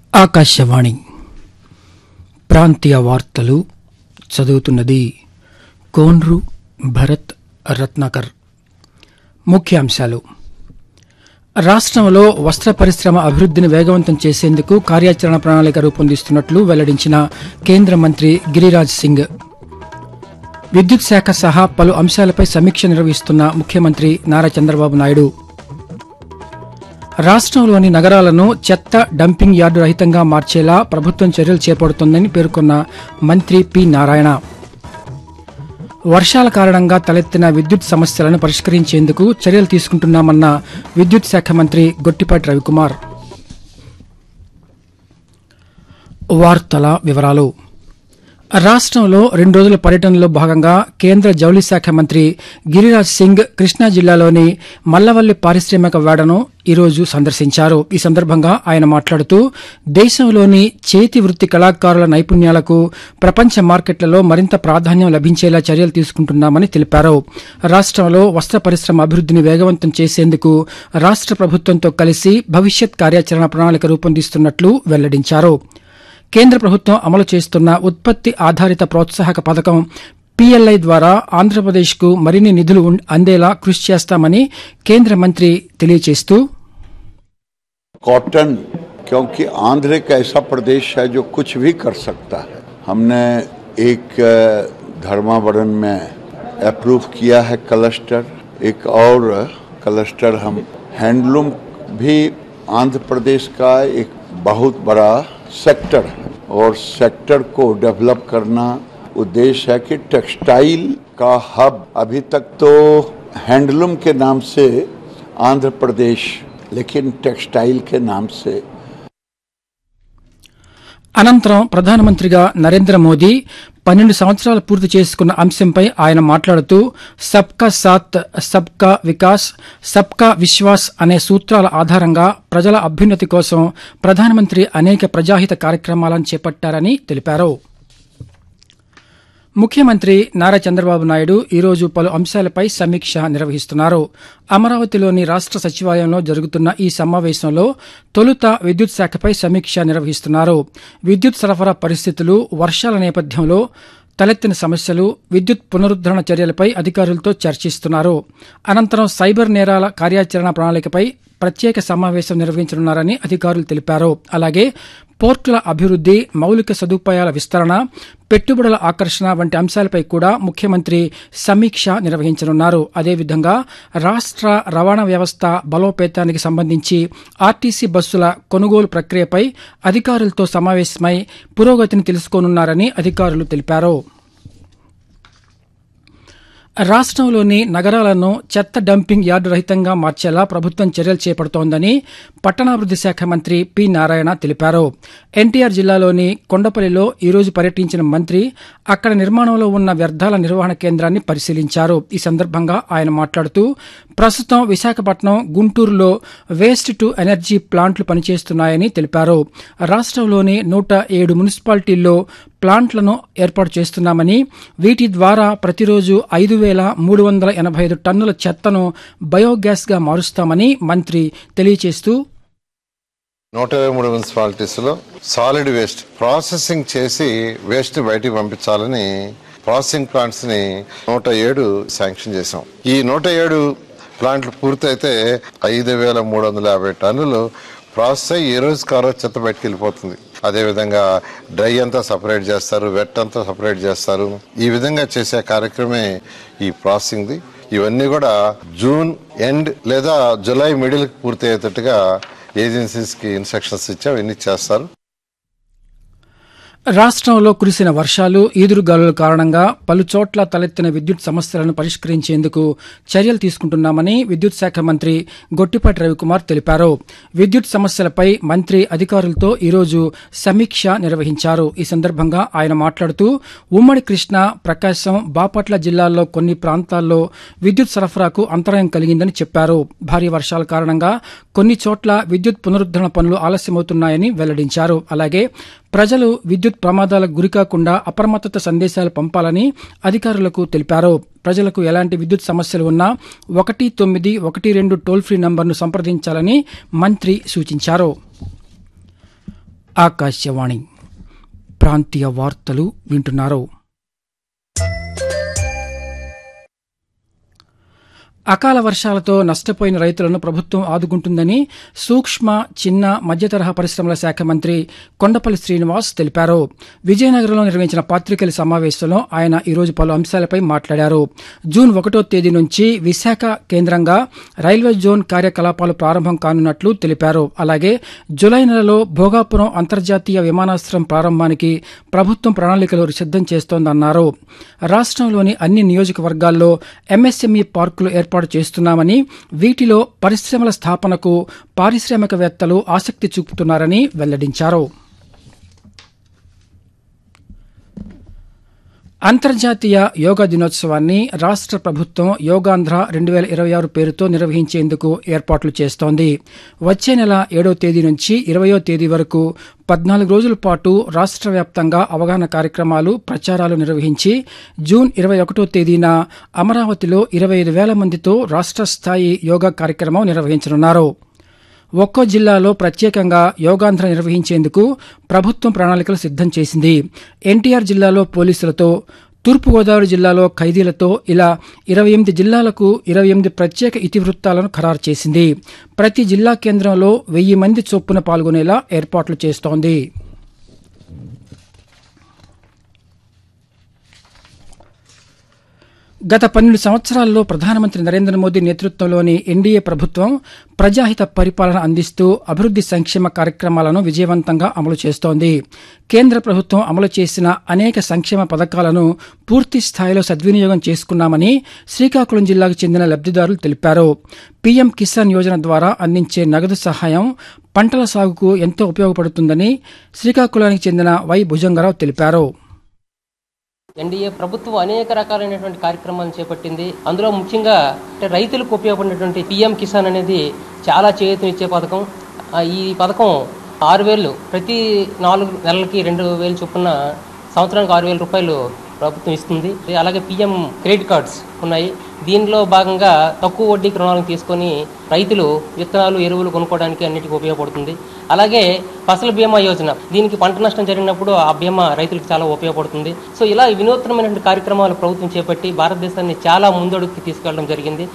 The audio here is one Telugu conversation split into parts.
ఆకాశవాణి ప్రాంతీయ వార్తలు చదువుతున్నది కోన్రు భరత్ రత్నాకర్ ముఖ్యాంశాలు రాష్ట్రంలో వస్త్ర పరిశ్రమ అభివృద్ధిని వేగవంతం చేసేందుకు కార్యాచరణ ప్రణాళిక రూపొందిస్తున్నట్లు వెల్లడించిన కేంద్ర మంత్రి గిరిరాజ్ సింగ్ విద్యుత్ శాఖ సహా పలు అంశాలపై సమీక్ష నిర్వహిస్తున్న ముఖ్యమంత్రి నారా చంద్రబాబు నాయుడు రాష్ట్రంలోని నగరాలను చెత్త డంపింగ్ యార్డు రహితంగా మార్చేలా ప్రభుత్వం చర్యలు చేపడుతోందని పేర్కొన్న మంత్రి పి నారాయణ వర్షాల కారణంగా తలెత్తిన విద్యుత్ సమస్యలను పరిష్కరించేందుకు చర్యలు తీసుకుంటున్నామన్న విద్యుత్ శాఖ మంత్రి గొట్టిపాటి రవికుమార్ వార్తల వివరాలు రాష్ట్రంలో రెండు రోజుల పర్యటనలో భాగంగా కేంద్ర జౌళి శాఖ మంత్రి గిరిరాజ్ సింగ్ కృష్ణా జిల్లాలోని మల్లవల్లి పారిశ్రామిక వేడను ఈరోజు సందర్శించారు ఈ సందర్భంగా ఆయన మాట్లాడుతూ దేశంలోని చేతి వృత్తి కళాకారుల నైపుణ్యాలకు ప్రపంచ మార్కెట్లలో మరింత ప్రాధాన్యం లభించేలా చర్యలు తీసుకుంటున్నామని తెలిపారు రాష్ట్రంలో వస్త్ర పరిశ్రమ అభివృద్ధిని వేగవంతం చేసేందుకు రాష్ట్ర ప్రభుత్వంతో కలిసి భవిష్యత్ కార్యాచరణ ప్రణాళిక రూపొందిస్తున్నట్లు వెల్లడించారు కేంద్ర ప్రభుత్వం అమలు చేస్తున్న ఉత్పత్తి ఆధారిత ప్రోత్సాహక పథకం పీఎల్ఐ ద్వారా ఆంధ్రప్రదేశ్కు మరిన్ని నిధులు ఉం- అందేలా కృషి చేస్తామని కేంద్ర మంత్రి తెలియజేస్తూ कॉटन क्योंकि आंध्र एक ऐसा प्रदेश है जो कुछ भी कर सकता है हमने एक अ, धर्मावरण में अप्रूव किया है क्लस्टर एक और क्लस्टर हम हैंडलूम भी आंध्र प्रदेश का एक बहुत बड़ा सेक्टर है और सेक्टर को डेवलप करना उद्देश्य है कि टेक्सटाइल का हब अभी तक तो हैंडलूम के नाम से आंध्र प्रदेश लेकिन टेक्सटाइल के नाम से అనంతరం ప్రధానమంత్రిగా నరేంద్ర మోదీ పన్నెండు సంవత్సరాలు పూర్తి చేసుకున్న అంశంపై ఆయన మాట్లాడుతూ సబ్కా సాత్ సబ్కా వికాస్ సబ్కా విశ్వాస్ అనే సూత్రాల ఆధారంగా ప్రజల అభ్యున్నతి కోసం ప్రధానమంత్రి అనేక ప్రజాహిత కార్యక్రమాలను చేపట్టారని తెలిపారు ముఖ్యమంత్రి నారా చంద్రబాబు నాయుడు ఈరోజు పలు అంశాలపై సమీక్ష నిర్వహిస్తున్నారు అమరావతిలోని రాష్ట సచివాలయంలో జరుగుతున్న ఈ సమావేశంలో తొలుత విద్యుత్ శాఖపై సమీక్ష నిర్వహిస్తున్నారు విద్యుత్ సరఫరా పరిస్థితులు వర్షాల నేపథ్యంలో తలెత్తిన సమస్యలు విద్యుత్ పునరుద్దరణ చర్యలపై అధికారులతో చర్చిస్తున్నారు అనంతరం సైబర్ నేరాల కార్యాచరణ ప్రణాళికపై ప్రత్యేక సమావేశం నిర్వహించనున్నారని అధికారులు తెలిపారు అలాగే పోర్టుల అభివృద్ది మౌలిక సదుపాయాల విస్తరణ పెట్టుబడుల ఆకర్షణ వంటి అంశాలపై కూడా ముఖ్యమంత్రి సమీక్ష నిర్వహించనున్నారు అదేవిధంగా రాష్ట్ర రవాణా వ్యవస్థ బలోపేతానికి సంబంధించి ఆర్టీసీ బస్సుల కొనుగోలు ప్రక్రియపై అధికారులతో సమావేశమై పురోగతిని తెలుసుకోనున్నారని అధికారులు తెలిపారు రాష్ట్రంలోని నగరాలను చెత్త డంపింగ్ యార్డు రహితంగా మార్చేలా ప్రభుత్వం చర్యలు చేపడుతోందని పట్టణాభివృద్ది శాఖ మంత్రి పి నారాయణ తెలిపారు ఎన్టీఆర్ జిల్లాలోని కొండపల్లిలో ఈరోజు పర్యటించిన మంత్రి అక్కడ నిర్మాణంలో ఉన్న వ్యర్థాల నిర్వహణ కేంద్రాన్ని పరిశీలించారు ఈ సందర్భంగా ఆయన మాట్లాడుతూ ప్రస్తుతం విశాఖపట్నం గుంటూరులో వేస్ట్ టు ఎనర్జీ ప్లాంట్లు పనిచేస్తున్నాయని తెలిపారు రాష్ట్రంలోని నూట ఏడు మున్సిపాలిటీల్లో ప్లాంట్లను ఏర్పాటు చేస్తున్నామని వీటి ద్వారా ప్రతిరోజు ఐదు వేల మూడు వందల ఎనభై ఐదు టన్నుల చెత్తను బయోగ్యాస్ గా మారుస్తామని మంత్రి తెలియజేస్తూ నూట ఇరవై మూడు మున్సిపాలిటీస్ లో సాలిడ్ వేస్ట్ ప్రాసెసింగ్ చేసి వేస్ట్ బయటికి పంపించాలని ప్రాసెసింగ్ ప్లాంట్స్ ని నూట ఏడు శాంక్షన్ చేశాం ఈ నూట ఏడు ప్లాంట్లు పూర్తయితే ఐదు వేల మూడు వందల యాభై టన్నులు ప్రాసెస్ అయ్యి ఏ రోజు కారో చెత్త బయటకు వెళ్ళిపోతుంది అదే విధంగా డ్రై అంతా సపరేట్ చేస్తారు వెట్ అంతా సపరేట్ చేస్తారు ఈ విధంగా చేసే కార్యక్రమే ఈ ప్రాసెసింగ్ది ఇవన్నీ కూడా జూన్ ఎండ్ లేదా జూలై మిడిల్ పూర్తి అయ్యేటట్టుగా ఏజెన్సీస్ కి ఇన్స్ట్రక్షన్స్ ఇచ్చాం ఇవన్నీ చేస్తారు రాష్ట్రంలో కురిసిన వర్షాలు ఈదురుగాలుల కారణంగా పలు చోట్ల తలెత్తిన విద్యుత్ సమస్యలను పరిష్కరించేందుకు చర్యలు తీసుకుంటున్నామని విద్యుత్ శాఖ మంత్రి గొట్టిపాటి రవికుమార్ తెలిపారు విద్యుత్ సమస్యలపై మంత్రి అధికారులతో ఈరోజు సమీక్ష నిర్వహించారు ఈ సందర్భంగా ఆయన మాట్లాడుతూ ఉమ్మడి కృష్ణా ప్రకాశం బాపట్ల జిల్లాల్లో కొన్ని ప్రాంతాల్లో విద్యుత్ సరఫరాకు అంతరాయం కలిగిందని చెప్పారు భారీ వర్షాల కారణంగా కొన్ని చోట్ల విద్యుత్ పునరుద్దరణ పనులు ఆలస్యమవుతున్నాయని వెల్లడించారు అలాగే ప్రజలు విద్యుత్ ప్రమాదాలకు గురికాకుండా అప్రమత్తత సందేశాలు పంపాలని అధికారులకు తెలిపారు ప్రజలకు ఎలాంటి విద్యుత్ సమస్యలు ఉన్నా ఒకటి తొమ్మిది ఒకటి రెండు టోల్ ఫ్రీ నంబర్ను సంప్రదించాలని మంత్రి సూచించారు ఆకాశవాణి ప్రాంతీయ వార్తలు వింటున్నారు అకాల వర్షాలతో నష్టపోయిన రైతులను ప్రభుత్వం ఆదుకుంటుందని సూక్ష్మ చిన్న మధ్యతరహా పరిశ్రమల శాఖ మంత్రి కొండపల్లి శ్రీనివాస్ తెలిపారు విజయనగరంలో నిర్వహించిన పాత్రికేయుల సమావేశంలో ఆయన ఈరోజు పలు అంశాలపై మాట్లాడారు జూన్ ఒకటో తేదీ నుంచి విశాఖ కేంద్రంగా రైల్వే జోన్ కార్యకలాపాలు ప్రారంభం కానున్నట్లు తెలిపారు అలాగే జులై నెలలో భోగాపురం అంతర్జాతీయ విమానాశ్రయం ప్రారంభానికి ప్రభుత్వం ప్రణాళికలు సిద్దం చేస్తోందన్నారు రాష్ట్రంలోని అన్ని నియోజకవర్గాల్లో ఎంఎస్ఎంఈ పార్కులు ఏర్పాటు చేస్తున్నామని వీటిలో పరిశ్రమల స్థాపనకు పారిశ్రామికవేత్తలు ఆసక్తి చూపుతున్నారని వెల్లడించారు అంతర్జాతీయ యోగా దినోత్సవాన్ని రాష్ట్ర ప్రభుత్వం యోగాంధ్ర రెండు వేల ఇరవై ఆరు పేరుతో నిర్వహించేందుకు ఏర్పాట్లు చేస్తోంది వచ్చే నెల ఏడో తేదీ నుంచి ఇరవయో తేదీ వరకు పద్నాలుగు రోజుల పాటు రాష్ట్ర వ్యాప్తంగా అవగాహన కార్యక్రమాలు ప్రచారాలు నిర్వహించి జూన్ ఇరవై ఒకటో తేదీన అమరావతిలో ఇరవై ఐదు వేల మందితో రాష్ట్ర స్థాయి యోగా కార్యక్రమం నిర్వహించనున్నారు ఒక్కో జిల్లాలో ప్రత్యేకంగా యోగాంధ్ర నిర్వహించేందుకు ప్రభుత్వం ప్రణాళికలు సిద్దం చేసింది ఎన్టీఆర్ జిల్లాలో పోలీసులతో తూర్పుగోదావరి జిల్లాలో ఖైదీలతో ఇలా ఇరవై ఎనిమిది జిల్లాలకు ఇరవై ఎనిమిది ప్రత్యేక ఇతివృత్తాలను ఖరారు చేసింది ప్రతి జిల్లా కేంద్రంలో వెయ్యి మంది చొప్పున పాల్గొనేలా ఏర్పాట్లు చేస్తోంది గత పన్నెండు సంవత్సరాల్లో ప్రధానమంత్రి నరేంద్ర మోదీ నేతృత్వంలోని ఎన్డీఏ ప్రభుత్వం ప్రజాహిత పరిపాలన అందిస్తూ అభివృద్ది సంక్షేమ కార్యక్రమాలను విజయవంతంగా అమలు చేస్తోంది కేంద్ర ప్రభుత్వం అమలు చేసిన అనేక సంక్షేమ పథకాలను పూర్తి స్థాయిలో సద్వినియోగం చేసుకున్నామని శ్రీకాకుళం జిల్లాకు చెందిన లబ్దిదారులు తెలిపారు పీఎం కిసాన్ యోజన ద్వారా అందించే నగదు సహాయం పంటల సాగుకు ఎంతో ఉపయోగపడుతుందని శ్రీకాకుళానికి చెందిన వై భుజంగరావు తెలిపారు ఎన్డీఏ ప్రభుత్వం అనేక రకాలైనటువంటి కార్యక్రమాలను చేపట్టింది అందులో ముఖ్యంగా అంటే రైతులకు ఉపయోగపడినటువంటి పిఎం కిసాన్ అనేది చాలా చేయూతనిచ్చే పథకం ఆ, ఈ పథకం ఆరు వేలు ప్రతి నాలుగు నెలలకి రెండు వేలు చొప్పున సంవత్సరానికి ఆరు వేల రూపాయలు ప్రభుత్వం ఇస్తుంది అలాగే పిఎం క్రెడిట్ కార్డ్స్ ఉన్నాయి దీనిలో భాగంగా తక్కువ వడ్డీకి రుణాలను తీసుకొని రైతులు విత్తనాలు ఎరువులు కొనుక్కోవడానికి అన్నిటికీ ఉపయోగపడుతుంది అలాగే ఫసల్ బీమా యోజన దీనికి పంట నష్టం జరిగినప్పుడు ఆ బీమా రైతులకు చాలా ఉపయోగపడుతుంది సో ఇలా వినూత్నమైనటువంటి కార్యక్రమాలు ప్రభుత్వం చేపట్టి భారతదేశాన్ని చాలా ముందడుగుకి తీసుకెళ్లడం జరిగింది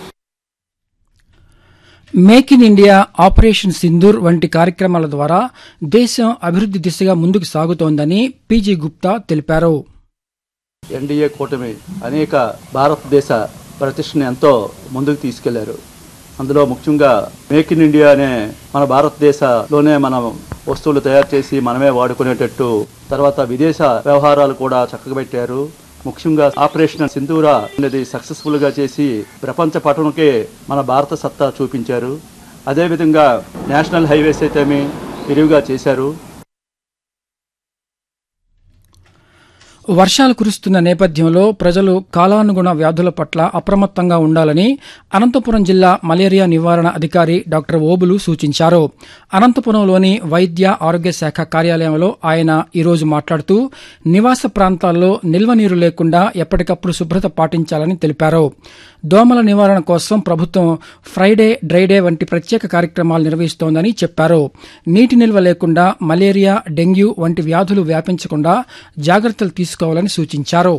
make in India operation Sindoor వంటి కార్యక్రమాల ద్వారా దేశం అభివృద్ది దిశగా ముందుకు సాగుతోందని పీజీ గుప్తా తెలిపారు ఎన్డీఏ కూటమి అనేక భారతదేశ ప్రతిష్టని ఎంతో ముందుకు తీసుకెళ్లారు అందులో ముఖ్యంగా మేక్ ఇన్ ఇండియా అనే మన భారతదేశంలోనే మనం వస్తువులు తయారు చేసి మనమే వాడుకునేటట్టు తర్వాత విదేశ వ్యవహారాలు కూడా చక్కబెట్టారు ముఖ్యంగా ఆపరేషన్ సింధూరా అనేది సక్సెస్ఫుల్ గా చేసి ప్రపంచ పటంకే మన భారత సత్తా చూపించారు అదేవిధంగా నేషనల్ హైవేస్ అయితేమి విరివిగా చేశారు వర్షాలు కురుస్తున్న నేపథ్యంలో ప్రజలు కాలానుగుణ వ్యాధుల పట్ల అప్రమత్తంగా ఉండాలని అనంతపురం జిల్లా మలేరియా నివారణ అధికారి డాక్టర్ ఓబులు సూచించారు అనంతపురంలోని వైద్య ఆరోగ్య శాఖ కార్యాలయంలో ఆయన ఈరోజు మాట్లాడుతూ నివాస ప్రాంతాల్లో నిల్వ నీరు లేకుండా ఎప్పటికప్పుడు శుభ్రత పాటించాలని తెలిపారు దోమల నివారణ కోసం ప్రభుత్వం ఫ్రైడే డ్రైడే వంటి ప్రత్యేక కార్యక్రమాలు నిర్వహిస్తోందని చెప్పారు నీటి నిల్వ లేకుండా మలేరియా డెంగ్యూ వంటి వ్యాధులు వ్యాపించకుండా జాగ్రత్తలు తీసుకోవాలని సూచించారు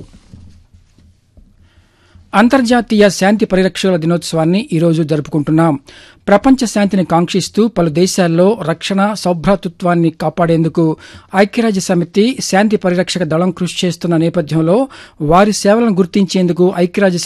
అంతర్జాతీయ శాంతి పరిరక్షకుల దినోత్సవాన్ని ఈరోజు జరుపుకుంటున్నాం ప్రపంచ శాంతిని కాంక్షిస్తూ పలు దేశాల్లో రక్షణ సౌభ్రాతృత్వాన్ని కాపాడేందుకు ఐక్యరాజ్య సమితి శాంతి పరిరక్షక దళం కృషి చేస్తున్న నేపథ్యంలో వారి సేవలను గుర్తించేందుకు ఐక్యరాజ్య